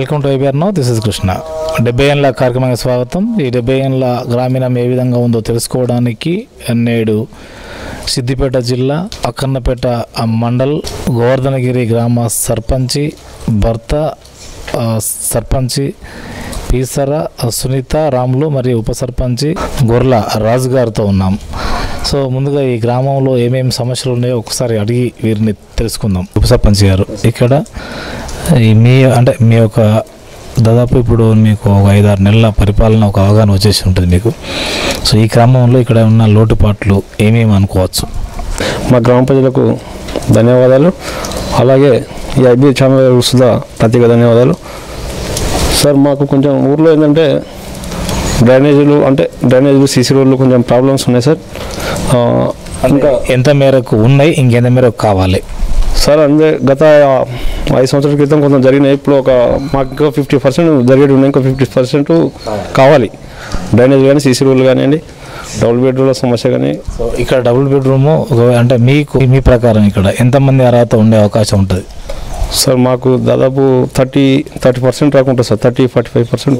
Welcome to IBR no this is Krishna డెబ్బై ఏళ్ళ కార్యక్రమానికి స్వాగతం ఈ డెబ్బై ఏళ్ళ గ్రామీణం ఏ విధంగా ఉందో తెలుసుకోవడానికి నేడు సిద్దిపేట జిల్లా అక్కన్నపేట ఆ మండల్ గోవర్ధనగిరి గ్రామ సర్పంచి భర్త ఆ, సర్పంచి పీసర సునీత రాములు మరియు ఉప సర్పంచి గొర్ల రాజు గారితో ఉన్నాం సో ముందుగా ఈ గ్రామంలో ఏమేమి సమస్యలు ఉన్నాయో ఒకసారి అడిగి వీరిని తెలుసుకుందాం ఉప సర్పంచ్ గారు ఇక్కడ ఈ మీ అంటే మీ యొక్క దాదాపు ఇప్పుడు మీకు ఒక ఐదారు నెలల పరిపాలన ఒక అవగాహన వచ్చేసి ఉంటుంది మీకు సో ఈ క్రమంలో ఇక్కడ ఉన్న లోటుపాట్లు ఏమేమి అనుకోవచ్చు మా గ్రామ ప్రజలకు ధన్యవాదాలు అలాగే ఈ ఐబీ ఛానల్ వస్తుందా ప్రత్యేక ధన్యవాదాలు సార్ మాకు కొంచెం ఊర్లో ఏంటంటే డ్రైనేజీలు అంటే డ్రైనేజీలు సీసీ రోడ్లు కొంచెం ప్రాబ్లమ్స్ ఉన్నాయి సార్ ఆ, ఇంకా ఎంత మేరకు ఉన్నాయి ఇంకెంత మేరకు కావాలి సార్ అందే గత ఐదు సంవత్సరాల క్రితం కొంచెం జరిగినాయి ఇప్పుడు ఒక మాకు ఇంకా ఫిఫ్టీ పర్సెంట్ జరిగేవి ఉన్నాయి ఇంకా ఫిఫ్టీ పర్సెంట్ కావాలి డ్రైనేజ్ కానీ సీసీ రోడ్లు కానివ్వండి డబుల్ బెడ్రూమ్ల సమస్య కానీ సో ఇక్కడ డబుల్ బెడ్రూమ్ అంటే మీకు మీ ప్రకారం ఇక్కడ ఎంతమంది అర్హత ఉండే అవకాశం ఉంటుంది సార్ మాకు దాదాపు థర్టీ థర్టీ పర్సెంట్ రాకుంటుంది sir thirty forty five percent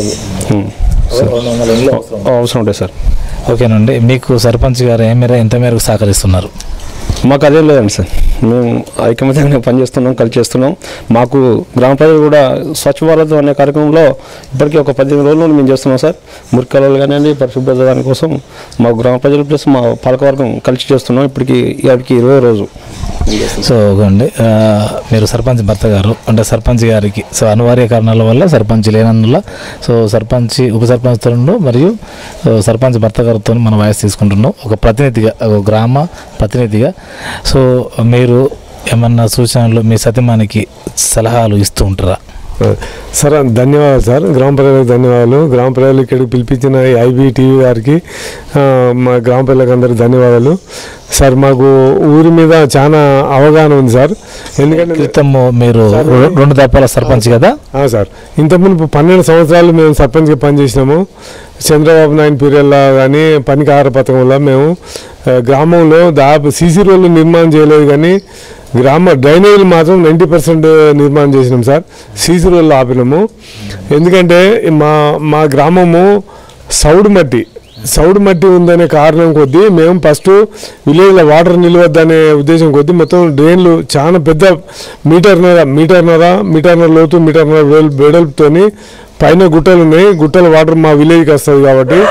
అవసరం ఉంటుంది సార్ ఓకేనండి మీకు సర్పంచ్ గారు ఏ మేర ఎంత మేరకు సహకరిస్తున్నారు మాకు అదేం లేదండి సార్ మేము ఐకమత్యంగా పనిచేస్తున్నాం కలిసి చేస్తున్నాం మాకు గ్రామ ప్రజలు కూడా స్వచ్ఛ భారత్ అనే కార్యక్రమంలో ఇప్పటికీ ఒక పద్దెనిమిది రోజుల నుండి మేము చేస్తున్నాం సార్ మురికాలు కానివ్వండి పరిశుభ్రత దానికోసం మా గ్రామ ప్రజలు ప్లస్ మా పాలకవర్గం కలిసి చేస్తున్నాం ఇప్పటికి ఇప్పటికి ఇరవై రోజు సో అండి మీరు సర్పంచ్ భర్త గారు అంటే సర్పంచ్ గారికి సో అనివార్య కారణాల వల్ల సర్పంచ్ లేనందువల్ల సో సర్పంచ్ ఉప సర్పంచ్తో మరియు సో సర్పంచ్ భర్త గారితో మనం వాయిస్ తీసుకుంటున్నాం ఒక ప్రతినిధిగా ఒక గ్రామ ప్రతినిధిగా సో మీరు ఏమన్నా సూచనలు మీ సతీమానికి సలహాలు ఇస్తూ ఉంటారా సార్ ధన్యవాదాలు సార్ గ్రామ ప్రజలకు ధన్యవాదాలు గ్రామ ప్రజలు ఇక్కడికి పిలిపించిన ఈ ఐబీ టీవీ గారికి ఆ, మా గ్రామ ప్రజలకు అందరికి ధన్యవాదాలు సార్ మాకు ఊరి మీద చాలా అవగాహన ఉంది సార్ ఎందుకంటే క్రితం మీరు రె- రెండు దప్పాల సర్పంచ్ కదా ఆ, సార్ ఇంతకుముందు పన్నెండు సంవత్సరాలు మేము సర్పంచ్గా పనిచేసినాము చంద్రబాబు నాయుడు పీరియడ్లో కానీ పనికాహార పథకంలో మేము ఆ, గ్రామంలో దాదాపు సీసీ రోడ్లు నిర్మాణం చేయలేదు కానీ గ్రామ డ్రైనేజీలు మాత్రం నైంటీ పర్సెంట్ నిర్మాణం చేసినాం సార్ సీసీ రోడ్లు ఆపినాము ఎందుకంటే మా మా గ్రామము సౌడు మట్టి సౌడు మట్టి ఉందనే కారణం కొద్దీ మేము ఫస్ట్ విలేజ్లో వాటర్ నిలవద్దనే ఉద్దేశం కొద్దీ మొత్తం డ్రైన్లు చాలా పెద్ద మీటర్నర మీటర్నర మీటర్నర లోతు మీటర్నర వెడల్- వెడల్పుతోని పైన గుట్టలు ఉన్నాయి గుట్టల వాటర్ మా విలేజ్కి వస్తుంది కాబట్టి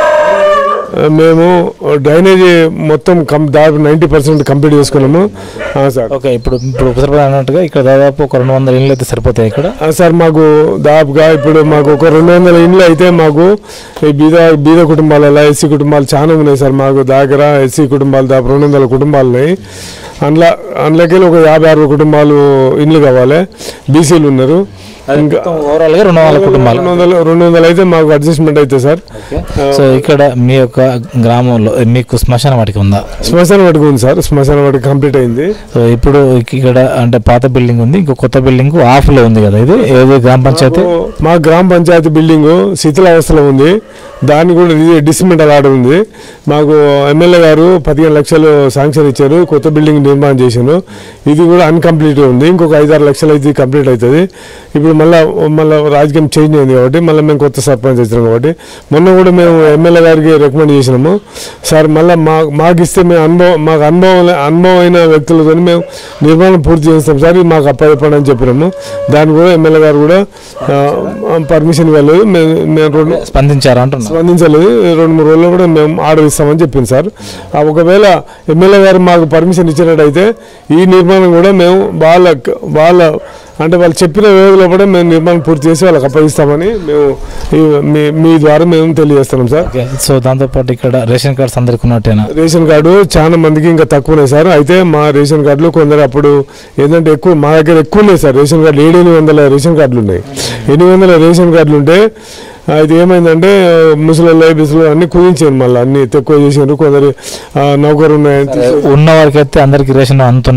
ఆ, మేము డ్రైనేజీ మొత్తం కం దాదాపు నైంటీ పర్సెంట్ కంప్లీట్ చేసుకున్నాము ఆ, సార్ ఓకే ఇప్పుడు ఇప్పుడు ఉప సర్పంచ్ అన్నట్టుగా ఇక్కడ దాదాపు ఒక రెండు వందల ఇళ్ళు అయితే సరిపోతాయి ఇక్కడ ఆ, సార్ మాకు దాదాపుగా ఇప్పుడు మాకు ఒక రెండు వందల ఇండ్లు అయితే మాకు ఈ బీద బీద కుటుంబాలలో ఎస్సీ కుటుంబాలు చాలా ఉన్నాయి సార్ మాకు దగ్గర ఎస్సీ కుటుంబాలు దాదాపు రెండు వందల కుటుంబాలు ఉన్నాయి అందులో అందులోకి ఒక యాభై అరవై కుటుంబాలు ఇండ్లు కావాలి బీసీలు ఉన్నారు ఇంకా ఓవరాల్ గా రెండు వందల కుటుంబాలు రెండు వందలు రెండు వందలు అయితే మాకు అడ్జస్ట్మెంట్ అవుతుంది సార్ సో ఇక్కడ మీ యొక్క గ్రామంలో మీకు శ్మశాన వాటికి ఉందా శ్మశాన వాటికి ఉంది సార్ శ్మశాన వాటికి కంప్లీట్ అయింది సో ఇప్పుడు ఇక్కడ అంటే పాత బిల్డింగ్ ఉంది ఇంకో కొత్త బిల్డింగ్ ఆఫ్ లో ఉంది కదా ఇది ఏది గ్రామ పంచాయతీ మా గ్రామ పంచాయతీ బిల్డింగ్ శిథిలావస్థలో ఉంది దాన్ని కూడా రి- డిస్మెంటల్ ఆర్డర్ ఉంది మాకు ఎమ్మెల్యే గారు పదిహేను లక్షలు శాంక్షన్ ఇచ్చారు కొత్త బిల్డింగ్ నిర్మాణం చేశాను ఇది కూడా అన్కంప్లీట్ ఉంది ఇంకొక ఐదారు లక్షలు అయితే కంప్లీట్ అవుతుంది ఇప్పుడు మళ్ళీ మళ్ళీ రాజకీయం చేంజ్ అయింది కాబట్టి మళ్ళీ మేము కొత్త సర్పంచ్ వచ్చినాం కాబట్టి మొన్న కూడా మేము ఎమ్మెల్యే గారికి రికమెండ్ చేసినాము సార్ మళ్ళీ మా మాకు ఇస్తే మేము అనుభవం మాకు అనుభవం అనుభవం అయిన వ్యక్తులతో మేము నిర్మాణం పూర్తి చేస్తాం సార్ ఇది మాకు అప్పచెప్పండి అని చెప్పినాము దాన్ని కూడా ఎమ్మెల్యే గారు కూడా పర్మిషన్ ఇవ్వలేదు మేము మేము రెండు స్పందించారా అంటున్నా స్పందించలేదు రెండు మూడు రోజుల్లో కూడా మేము ఆర్డర్ ఇస్తామని చెప్పింది సార్ ఆ ఒకవేళ ఎమ్మెల్యే గారు మాకు పర్మిషన్ ఇచ్చినట్టయితే ఈ నిర్మాణం కూడా మేము వాళ్ళ వాళ్ళ అంటే వాళ్ళు చెప్పిన వ్యవధిలో కూడా మేము నిర్మాణం పూర్తి చేసి వాళ్ళకి అప్పగిస్తామని మేము ఈ- మీ మీ ద్వారా మేము తెలియజేస్తున్నాం సార్ ఓకే సో దాంతోపాటు ఇక్కడ రేషన్ కార్డ్స్ అందరికి ఉన్నట్టేనా రేషన్ కార్డు చాలా మందికి ఇంకా తక్కువనే సార్ అయితే మా రేషన్ కార్డులు కొందరు అప్పుడు ఏంటంటే ఎక్కువ మా దగ్గర ఎక్కువ ఉన్నాయి సార్ రేషన్ కార్డులు ఏడు ఎనిమిది వందల రేషన్ కార్డులు ఉన్నాయి ఎనిమిది వందల రేషన్ కార్డులు ఉంటే అది ఏమైందంటే ముసలి బిసులు అన్ని కుదించారు మళ్ళీ అన్ని తక్కువ చేసారు కొందరు ఆ, నౌకరు ఉన్నాయని తీసేసి- ఉన్న వారికి అయితే అందరికి రేషన్ అందుతున్నాయా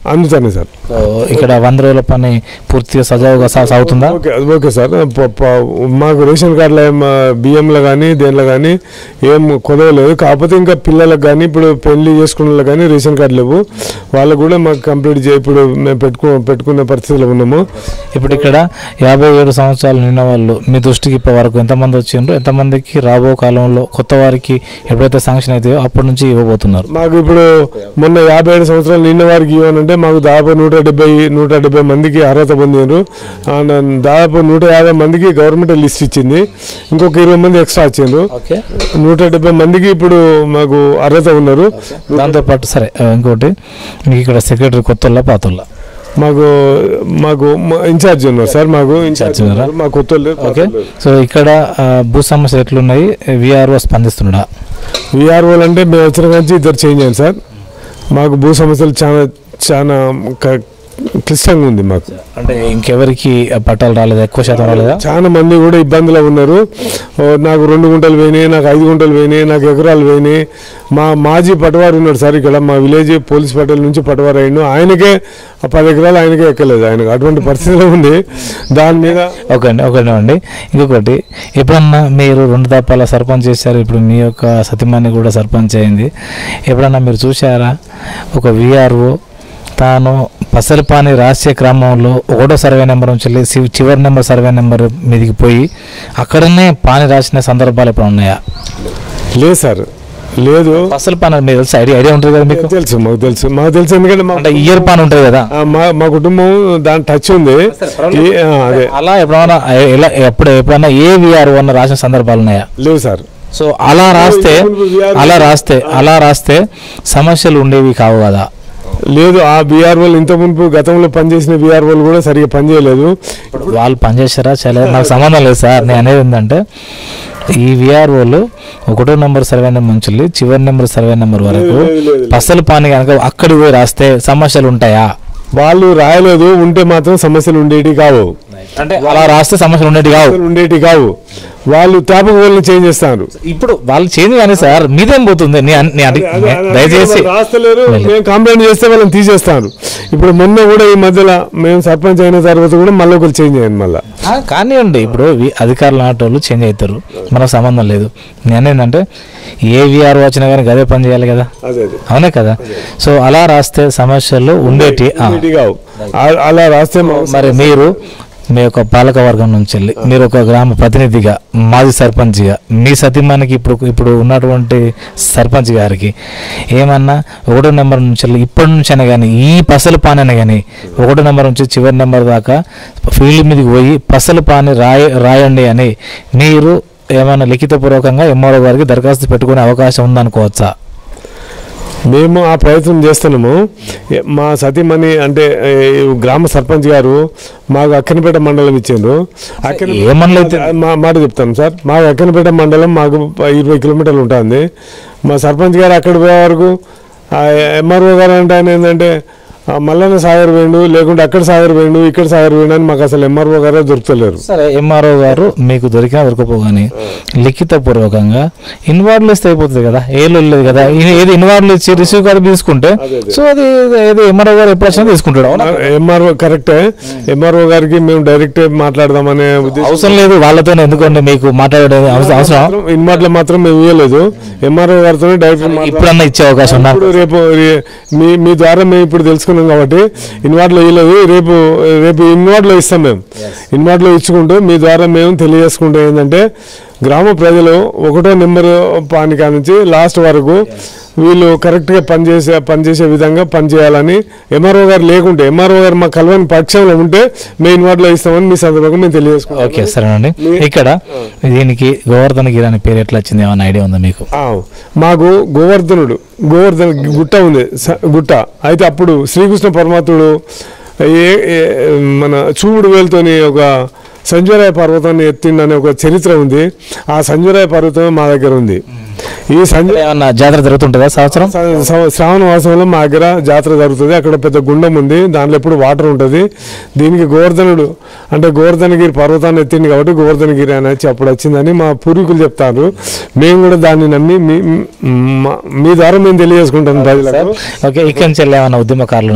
అందుతానే సార్ సో ఇక్కడ వంద రోజుల పని పూర్తిగా సజావుగా సా- సాగుతుందా ఓకే అది ఓకే సార్ ప- ప- మాకు రేషన్ కార్డులో ఏం ఆ, బియ్యంలో కానీ దేనిలో కానీ ఏం కుదవలేదు కాకపోతే ఇంకా పిల్లలకు కానీ ఇప్పుడు పెళ్లి చేసుకున్న వాళ్ళకి కానీ రేషన్ కార్డు లేవు వాళ్ళకు కూడా మాకు కంప్లీట్ చేయ ఇప్పుడు మేము పెట్టుకో పెట్టుకునే పరిస్థితిలో ఉన్నాము ఇప్పుడు ఇక్కడ యాభై ఏడు సంవత్సరాలు నిన్న వాళ్ళు మీ దృష్టికి ఇప్పటి వరకు ఎంతమంది వచ్చిండ్రు ఎంతమందికి రాబో కాలంలో కొత్త వారికి ఎప్పుడైతే శాంక్షన్ అవుతాయో అప్పటి నుంచి ఇవ్వబోతున్నారు మాకు ఇప్పుడు మొన్న యాభై ఏడు సంవత్సరాలు నిన్న వారికి ఇవ్వనంటే మాకు దాదాపు నూట డెబ్బై నూట డెబ్బై మందికి అర్హత పొందారు అండ్ దాదాపు నూట యాభై మందికి గవర్నమెంట్ లిస్ట్ ఇచ్చింది ఇంకొక ఇరవై మంది ఎక్స్ట్రా వచ్చిండ్రు ఓకే నూట డెబ్బై మందికి ఇప్పుడు మాకు అర్హత ఉన్నారు దాంతోపాటు సరే ఆ, ఇంకోటి మీకు ఇక్కడ సెక్రటరీ కొత్తల్లా పాతల్లా మాకు మాకు మా ఇన్ఛార్జ్ ఉన్నారు సార్ మాకు ఇన్ఛార్జ్ ఉన్నారా? ఉన్నారు. మా కొత్త వాళ్ళు, పాత ఓకే వాళ్ళు. సో ఇక్కడ ఆ, భూ సమస్యలు ఎట్లున్నాయి విఆర్ఓ స్పందిస్తున్నాడా విఆర్ఓలు అంటే మేము వచ్చిన నుంచి ఇద్దరు చేంజ్ అయ్యాను సార్ మాకు భూ సమస్యలు చాలా చాలా క- క్లిష్టంగా ఉంది మాకు అంటే ఇంకెవరికి ఆ పట్టాలు రాలేదా ఎక్కువ శాతం రాలేదా చాలా మంది కూడా ఇబ్బందులు ఉన్నారు ఓ, నాకు రెండు గుంటలు పోయినాయి నాకు ఐదు గుంటలు పోయినాయి నాకు ఎకరాలు పోయినాయి మా మాజీ పటవారు ఉన్నాడు సార్ ఇక్కడ మా విలేజ్ పోలీస్ పటేల్ నుంచి పటవారు అయ్యిండు ఆయనకే ఆ పది ఎకరాలు ఆయనకే ఎక్కలేదు ఆయనకు అటువంటి పరిస్థితిలో ఉంది దాని మీద ఓకే అండి ఓకే అండి ఇంకొకటి ఎప్పుడన్నా మీరు రెండు దప్పాల సర్పంచ్ చేశారు ఇప్పుడు మీ యొక్క సతీమణి కూడా సర్పంచ్ అయింది ఎప్పుడన్నా మీరు చూశారా ఒక విఆర్ఓ తాను పసరిపాని రాసే క్రమంలో ఒకటో సర్వే నెంబర్ నుంచి వెళ్ళి చి- చివరి నెంబర్ సర్వే నెంబర్ మీదకి పోయి అక్కడనే పాని రాసిన సందర్భాలు ఎప్పుడు ఉన్నాయా లేదు సార్ లేదు పసలు పాని మీకు తెలుసు ఐడియా ఐడియా ఉంటుంది కదా మీకు తెలుసు మాకు తెలుసు మాకు తెలుసు ఎందుకంటే మా అంటే ఇయర్ పాన్ ఉంటుంది కదా ఆ, మా మా కుటుంబం దాని టచ్ ఉంది ఈ- ఆ, అదే అలా ఎప్పుడన్నా ఎలా ఎప్పుడు ఎప్పుడన్నా ఏ విఆర్ఓ అన్న రాసిన సందర్భాలు ఉన్నాయా లేవు సార్ సో అలా రాస్తే అలా రాస్తే అలా రాస్తే సమస్యలు ఉండేవి కావు కదా లేదు ఆ బీఆర్ఓలు ఇంత మునుపు గతంలో పనిచేసిన బీఆర్ఓలు కూడా సరిగా పనిచేయలేదు ఇప్పుడు వాళ్ళు పనిచేశారా చేయలేదు నాకు సంబంధం లేదు సార్ నేను అనేది ఏంటంటే ఈ విఆర్ఓలు ఒకటో నెంబర్ సర్వే నెంబర్ నుంచి వెళ్ళి చివరి నెంబర్ సర్వే నెంబర్ వరకు పసలు పాని కనుక అక్కడికి పోయి రాస్తే సమస్యలు ఉంటాయా వాళ్ళు రాయలేదు ఉంటే మాత్రం సమస్యలు ఉండేటి కావు అంటే అలా రాస్తే సమస్యలు ఉండేవి కావు సమస్యలు ఉండేటి కావు వాళ్ళు టాపిక్ వాళ్ళని చేంజ్ చేస్తారు ఇప్పుడు వాళ్ళు చేంజ్ కానీ సార్ మీదేం పోతుంది నీ అన్- నీ అడి- దయచేసి రాస్తలేరు వెళ్ళి. మేము కంప్లైంట్ చేస్తే వాళ్ళని తీసేస్తారు ఇప్పుడు మొన్న కూడా ఈ మధ్యలో మేము సర్పంచ్ అయిన తర్వాత కూడా మళ్ళీ ఒకరు చేంజ్ అయ్యాను మళ్ళీ ఆ, కానివ్వండి ఇప్పుడు వి- అధికారులు నాటోళ్ళు చేంజ్ అవుతారు మనకు సంబంధం లేదు నేను ఏంటంటే ఏ విఆర్ వచ్చినా కానీ గదే పని చేయాలి కదా అదే అదే అవునే కదా సో అలా రాస్తే సమస్యలు ఉండేటి ఆ. ఉండేటి కావు ఆ- అలా రాస్తే మా- మరి మీరు మీ యొక్క పాలక వర్గం నుంచి వెళ్ళి మీరు ఒక గ్రామ ప్రతినిధిగా మాజీ సర్పంచ్గా మీ సతీమానికి ఇప్పుడు ఇప్పుడు ఉన్నటువంటి సర్పంచ్ గారికి ఏమన్నా ఒకటో నెంబర్ నుంచి వెళ్ళి ఇప్పటి నుంచి అయినా కానీ ఈ పసలు పాని అయినా కానీ ఒకటో నెంబర్ నుంచి చివరి నెంబర్ దాకా ఫీల్డ్ మీదకి పోయి పసలు పాని రాయ రాయండి అని మీరు ఏమైనా లిఖితపూర్వకంగా ఎంఆర్ఓ గారికి దరఖాస్తు పెట్టుకునే అవకాశం ఉందనుకోవచ్చా మేము ఆ ప్రయత్నం చేస్తున్నాము ఏ- మా సతీమణి అంటే ఏ, గ్రామ సర్పంచ్ గారు మాకు అక్కనపేట మండలం ఇచ్చిండ్రు అక్కన ఏ మండలం అయితే మా మాట చెప్తాను సార్ మా అక్కనపేట మండలం మాకు ప- ఇరవై కిలోమీటర్లు ఉంటుంది మా సర్పంచ్ గారు అక్కడ పోయే వరకు ఆ ఎంఆర్ఓ గారు అంటే ఆయన ఏంటంటే ఆ మల్లన్న సాగర్ వేయండు లేకుంటే అక్కడ సాగర్ వేయండు ఇక్కడ సాగర్ వేయండు అని మాకు అసలు ఎంఆర్ఓ గారే దొరుకుతలేరు సరే ఎంఆర్ఓ గారు మీకు దొరికినా దొరకపోగాని లిఖిత పూర్వకంగా ఇన్వార్డులు ఇస్తే అయిపోతుంది కదా ఏళ్ళు లేదు కదా ఇది ఏది ఇన్వార్డులు ఇచ్చి రిసీవ్ కార్డు తీసుకుంటే సో అది ఏది ఎంఆర్ఓ గారు ఎప్పుడు వచ్చినా తీసుకుంటాడు అవునా ఎంఆర్ఓ కరెక్టే ఎంఆర్ఓ గారికి మేము డైరెక్ట్ మాట్లాడదామనే ఉద్దేశం అవసరం లేదు వాళ్ళతో ఎందుకంటే మీకు మాట్లాడే అవసరం అవసరం ఇన్మార్ట్లో మాత్రం మేము ఇవ్వలేదు ఎంఆర్ఓ గారితో డైరెక్ట్ మాట్లాడ- ఇప్పుడన్నా ఇచ్చే అవకాశం ఉన్నా ఇప్పుడు రేపు రే- మీ మీ ద్వారా మేము ఇప్పుడు తెలుసుకున్నాం కాబట్టి ఇన్వార్ట్లో ఇవ్వలేదు రేపు రేపు ఇన్వార్ట్లో ఇస్తాం మేము ఇన్వార్ట్లో ఇచ్చుకుంటూ మీ ద్వారా మేము తెలియజేసుకుంటే ఏంటంటే గ్రామ ప్రజలు ఒకటో నెంబర్ పానికా నుంచి లాస్ట్ వరకు వీళ్ళు కరెక్ట్గా పనిచేసే పనిచేసే విధంగా పనిచేయాలని ఎంఆర్ఓ గారు లేకుంటే ఎంఆర్ఓ గారు మా కలవని పక్షంలో ఉంటే మేము ఇన్వార్ట్లో ఇస్తామని మీ సందర్భంగా మేము తెలియజేసుకుంటాం ఓకే సరేనండి ఇక్కడ దీనికి గోవర్ధన గిరి అనే పేరు ఎట్లా వచ్చింది ఏమైనా ఐడియా ఉందా మీకు ఆ, మాకు గోవర్ధనుడు గోవర్ధన గుట్ట ఉంది స- గుట్ట అయితే అప్పుడు శ్రీకృష్ణ పరమాత్ముడు ఏ ఏ- మన చూపుడు వేలుతోని ఒక సంజయరాయ పర్వతాన్ని ఎత్తిండనే ఒక చరిత్ర ఉంది ఆ సంజయరాయ పర్వతం మా దగ్గర ఉంది ఈ సంజయ ఏమన్నా జాతర జరుగుతుంటుందా సంవత్సరం స- స- శ్రావణ మాసంలో మా దగ్గర జాతర జరుగుతుంది అక్కడ పెద్ద గుండం ఉంది దాంట్లో ఎప్పుడు వాటర్ ఉంటుంది దీనికి గోవర్ధనుడు అంటే గోవర్ధనగిరి పర్వతాన్ని ఎత్తింది కాబట్టి గోవర్ధనగిరి అని వచ్చి అప్పుడు వచ్చిందని మా పూర్వీకులు చెప్తారు మేము కూడా దాన్ని నమ్మి మీ మా- మీ ద్వారా మేము తెలియజేసుకుంటాం ప్రజలకు ఓకే ఇక్కడి నుంచి వెళ్ళి ఏమైనా ఉద్యమకారులు ఉన్నారా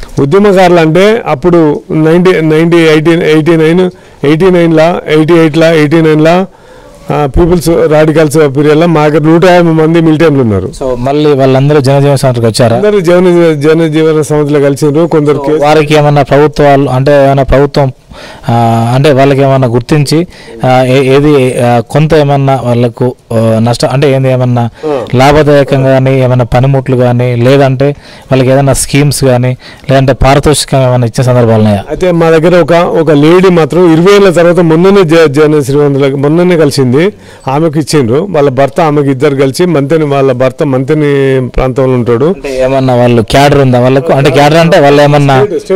ఉద్యమకారులు అంటే అప్పుడు ninety ninety eighty eighty nine eighty నైన్లా ఎయిటీ ఎయిట్లా ఎయిటీ నైన్లా పీపుల్స్ రాడికల్స్ పీరియడ్లో మా దగ్గర నూట యాభై మంది మిలిటెంట్లు ఉన్నారు సో మళ్ళీ వాళ్ళందరూ జనజీవన సంస్థకు వచ్చారా అందరూ జన జనజీవన సంస్థలో కలిసిండ్రు కొందరు కేసు వారికి ఏమన్నా ప్రభుత్వాలు అంటే ఏమైనా ప్రభుత్వం ఆ, అంటే వాళ్ళకి ఏమన్నా గుర్తించి ఆ, ఏ- ఏది ఆ, కొంత ఏమన్నా వాళ్ళకు ఆ, నష్టం అంటే ఏంది ఏమన్నా లాభదాయకంగా కానీ ఏమైనా పనిముట్లు కానీ లేదంటే వాళ్ళకి ఏదైనా స్కీమ్స్ కానీ లేదంటే పారితోషికం ఏమైనా ఇచ్చిన సందర్భాలు ఉన్నాయా అయితే మా దగ్గర ఒక ఒక లేడీ మాత్రం ఇరవై ఏళ్ళ తర్వాత మొన్ననే జ జన శ్రీవంతులకు మొన్ననే కలిసింది ఆమెకు ఇచ్చిండ్రు వాళ్ళ భర్త ఆమెకి ఇద్దరు కలిసి మంతని వాళ్ళ భర్త మంతని ప్రాంతంలో ఉంటాడు అంటే ఏమన్నా వాళ్ళు క్యాడర్ ఉందా వాళ్ళకు అంటే క్యాడర్ అంటే వాళ్ళు ఏమన్నా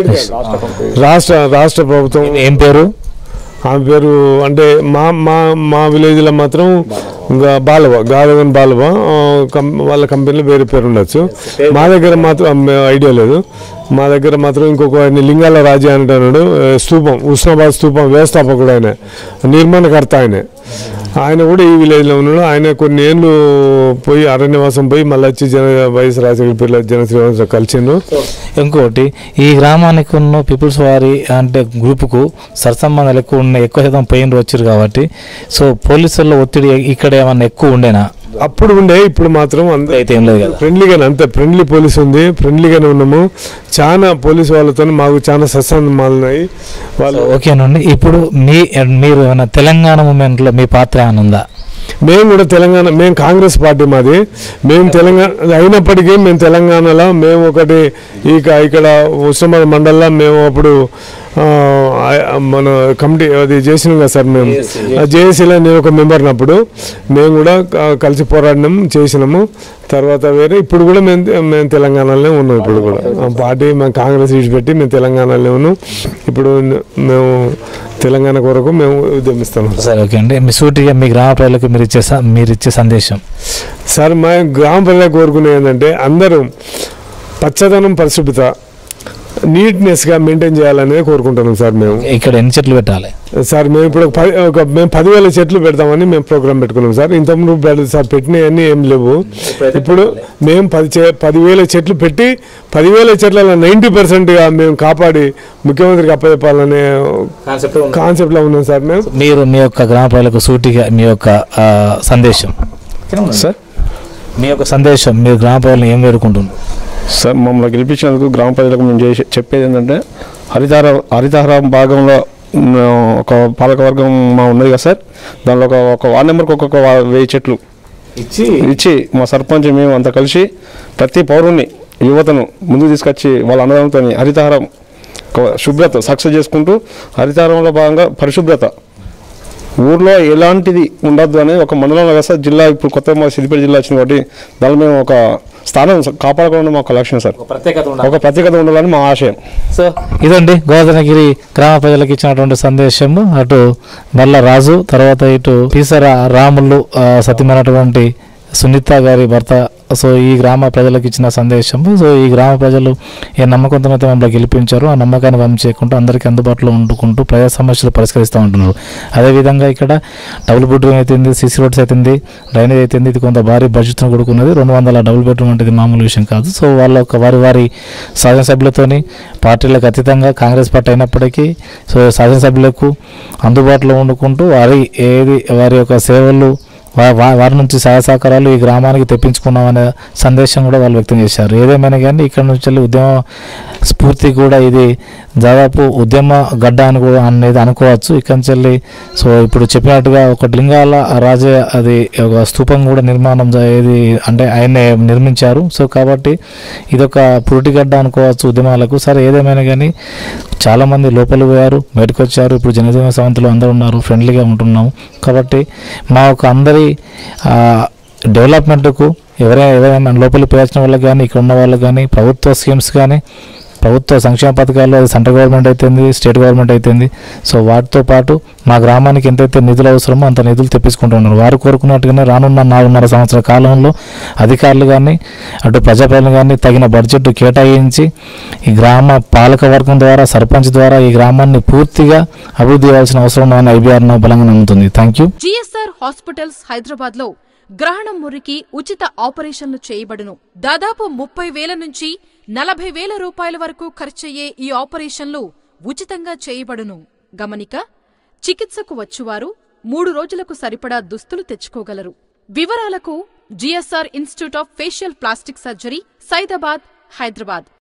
రాష్ట్ర రాష్ట్ర ప్రభుత్వం ఏం పేరు ఆమె పేరు అంటే మా మా మా విలేజ్లో మాత్రం ఇంకా బాలవ గాదవన్ బాలవ ఆ, కం- వాళ్ళ కంపెనీలో వేరే పేరు ఉండొచ్చు మా దగ్గర మాత్రం ఐడియా లేదు మా దగ్గర మాత్రం ఇంకొక ఆయన లింగాల రాజా అంటున్నాడు ఆ, స్తూపం ఉస్నాబాద్ స్తూపం వ్యవస్థాపకుడు ఆయన నిర్మాణకర్త ఆయన ఆయన కూడా ఈ విలేజ్లో ఉన్నాడు ఆయన కొన్ని ఏళ్ళు పోయి అరణ్యవాసం పోయి మళ్ళీ వచ్చి జన వైఎస్ రాజశేఖర పిల్ల జన శ్రీనివాసరావు కలిసిండ్రు ఇంకోటి ఈ గ్రామానికి ఉన్న పీపుల్స్ వారి అంటే గ్రూపుకు సరసంబంధాలు ఎక్కువ ఉన్నాయి ఎక్కువ శాతం పోయినరు వచ్చారు కాబట్టి సో పోలీసుల ఒత్తిడి ఇక్కడ ఏమన్నా ఎక్కువ ఉండేనా అప్పుడు ఉండే ఇప్పుడు మాత్రం అందరూ అయితే ఏం లేదు కదా ఫ్రెండ్లీగానే అంతే ఫ్రెండ్లీ పోలీస్ ఉంది ఫ్రెండ్లీగానే ఉన్నాము చాలా పోలీస్ వాళ్ళతో మాకు చాలా సత్సంబంధాలు ఉన్నాయి వాళ్ళు ఓకేనండి ఇప్పుడు మీ మీరు ఏమైనా తెలంగాణ మూమెంట్లో మీ పాత్ర ఏమైనా ఉందా మేము కూడా తెలంగాణ మేము కాంగ్రెస్ పార్టీ మాది మేము తెలంగాణ అయినప్పటికీ మేము తెలంగాణలో మేము ఒకటి ఇక ఇక్కడ ఉస్మానాబాద్ మండలంలో మేము అప్పుడు ఆ, ఆ, మన కమిటీ అది చేసినాం కదా సార్ మేము జేఏసీలో నేను ఒక మెంబర్ని అప్పుడు మేము కూడా క- కలిసి పోరాడినాం చేసినాము తర్వాత వేరే ఇప్పుడు కూడా మేము మేము తెలంగాణలోనే ఉన్నాం ఇప్పుడు కూడా ఆ పార్టీ మేము కాంగ్రెస్ విడిచిపెట్టి మేము తెలంగాణలో ఉన్నాం ఇప్పుడు మేము తెలంగాణ కొరకు మేము ఉద్యమిస్తాం సరే ఓకే అండి మీ సూటిగా మీ గ్రామ ప్రజలకు మీరు ఇచ్చే స- మీరు ఇచ్చే సందేశం సార్ మా గ్రామ ప్రజలకు కోరుకునేది ఏంటంటే అందరూ పచ్చదనం పరిశుభ్రత నీట్నెస్గా మెయింటైన్ చేయాలనేది కోరుకుంటున్నాం సార్ మేము ఇక్కడ ఎన్ని చెట్లు పెట్టాలి సార్ మేము ఇప్పుడు ఒక పది ఒక మేము పదివేల చెట్లు పెడతామని మేము ప్రోగ్రామ్ పెట్టుకున్నాం సార్ ఇంతకుముందు పెడ- సార్ పెట్టినవన్నీ ఏం లేవు ఇప్పుడు మేము పది చే పదివేల చెట్లు పెట్టి పదివేల చెట్ల నైంటీ పర్సెంట్గా మేము కాపాడి ముఖ్యమంత్రికి అప్పచెప్పాలనే కాన్సెప్ట్లో ఉన్నాం సార్ మేము మీరు మీ యొక్క గ్రామ ప్రజలకు సూటిగా మీ యొక్క ఆ, సందేశం సార్ మీ యొక్క సందేశం మీరు గ్రామ ప్రజలను ఏం వేడుకుంటున్నారు సార్ మమ్మల్ని గెలిపించినందుకు గ్రామ ప్రజలకు మేము చేసే చెప్పేది ఏంటంటే హరితార హరితహారం భాగంలో ఉన్న ఒక పాలకవర్గం మా ఉన్నది కదా సార్ దానిలో ఒక ఒక వార్డ్ నెంబర్కి ఒక్కొక్క వా- వెయ్యి చెట్లు ఇచ్చి ఇచ్చి మా సర్పంచ్ మేము అంతా కలిసి ప్రతి పౌరుణ్ణి యువతను ముందుకు తీసుకొచ్చి వాళ్ళ అన్నదానంతో హరితహారం ఒక శుభ్రత సక్సెస్ చేసుకుంటూ హరితహారంలో భాగంగా పరిశుభ్రత ఊర్లో ఎలాంటిది ఉండద్దు అనేది ఒక మండలంలో కదా సార్ జిల్లా ఇప్పుడు కొత్త మా సిద్దిపేట జిల్లా వచ్చింది కాబట్టి దానిలో మేము ఒక స్థానం కాపాడుకోవడం మా ఒక లక్ష్యం సార్ ప్రత్యేకత ఒక ప్రత్యేకత ఉండాలని మా ఆశయం సో ఇదండి గోవర్ధనగిరి గ్రామ ప్రజలకు ఇచ్చినటువంటి సందేశము అటు మల్ల రాజు తర్వాత ఇటు పీసర రాములు ఆ, సత్యమైనటువంటి సునీత గారి భర్త సో ఈ గ్రామ ప్రజలకు ఇచ్చిన సందేశం సో ఈ గ్రామ ప్రజలు ఏ నమ్మకంతో అయితే మమ్మల్ని గెలిపించారు ఆ నమ్మకాన్ని వంపు చేయకుండా అందరికీ అందుబాటులో ఉండుకుంటూ ప్రజా సమస్యలు పరిష్కరిస్తూ ఉంటున్నారు అదేవిధంగా ఇక్కడ డబుల్ బెడ్రూమ్ అయితుంది సీసీ రోడ్స్ అవుతుంది డ్రైనేజ్ అవుతుంది ఇది కొంత భారీ బడ్జెట్ను కూడుకున్నది రెండు వందల డబుల్ బెడ్రూమ్ అంటే ఇది మామూలు విషయం కాదు సో వాళ్ళ యొక్క వారి వారి శాసనసభ్యులతోని పార్టీలకు అతీతంగా కాంగ్రెస్ పార్టీ అయినప్పటికీ సో శాసనసభ్యులకు అందుబాటులో ఉండుకుంటూ వారి ఏది వారి యొక్క సేవలు వా- వా- వారి నుంచి సహాయ సహకారాలు ఈ గ్రామానికి తెప్పించుకున్నామనే సందేశం కూడా వాళ్ళు వ్యక్తం చేశారు ఏదేమైనా కానీ ఇక్కడ నుంచి వెళ్ళి ఉద్యమ స్ఫూర్తి కూడా ఇది దాదాపు ఉద్యమ గడ్డ అని కూడా అనేది అనుకోవచ్చు ఇక్కడ నుంచి వెళ్ళి సో ఇప్పుడు చెప్పినట్టుగా ఒక లింగాల రాజే అది ఒక స్తూపం కూడా నిర్మాణం జ- ఏది అంటే ఆయనే నిర్మించారు సో కాబట్టి ఇదొక పురిటిగడ్డ అనుకోవచ్చు ఉద్యమాలకు సరే ఏదేమైనా కానీ చాలామంది లోపలికి పోయారు బయటకు వచ్చారు ఇప్పుడు జనజీవన సవంతిలో అందరూ ఉన్నారు ఫ్రెండ్లీగా ఉంటున్నాము కాబట్టి మా యొక్క అందరి ఆ, డెవలప్మెంట్కు ఎవరైనా ఎవరైనా లోపలికి పోయాల్సిన వాళ్ళకి కానీ ఇక్కడ ఉన్న వాళ్ళకి కానీ ప్రభుత్వ స్కీమ్స్ కానీ ప్రభుత్వ సంక్షేమ పథకాలు అది సెంట్రల్ గవర్నమెంట్ అయితేంది స్టేట్ గవర్నమెంట్ అయితేంది సో వాటితో పాటు మా గ్రామానికి ఎంతైతే నిధులు అవసరమో అంత నిధులు తెప్పించుకుంటూ ఉన్నారు వారు కోరుకున్నట్టుగానే రానున్న నాలుగున్నర సంవత్సరాల కాలంలో అధికారులు కానీ అటు ప్రజాప్రతినిధులు కానీ తగిన బడ్జెట్ కేటాయించి ఈ గ్రామ పాలక వర్గం ద్వారా సర్పంచ్ ద్వారా ఈ గ్రామాన్ని పూర్తిగా అభివృద్ధి చేయాల్సిన అవసరం ఉందని ఐబీఆర్ బలంగా నమ్ముతుంది thank you GSR hospitals Hyderabad లో గ్రహణం మురికి ఉచిత ఆపరేషన్లు చేయబడును దాదాపు ముప్పై వేల నుంచి నలభై వేల రూపాయల వరకు ఖర్చయ్యే ఈ ఆపరేషన్లు ఉచితంగా చేయబడును గమనిక చికిత్సకు వచ్చువారు మూడు రోజులకు సరిపడా దుస్తులు తెచ్చుకోగలరు వివరాలకు GSR institute of facial plastic surgery Saidabad Hyderabad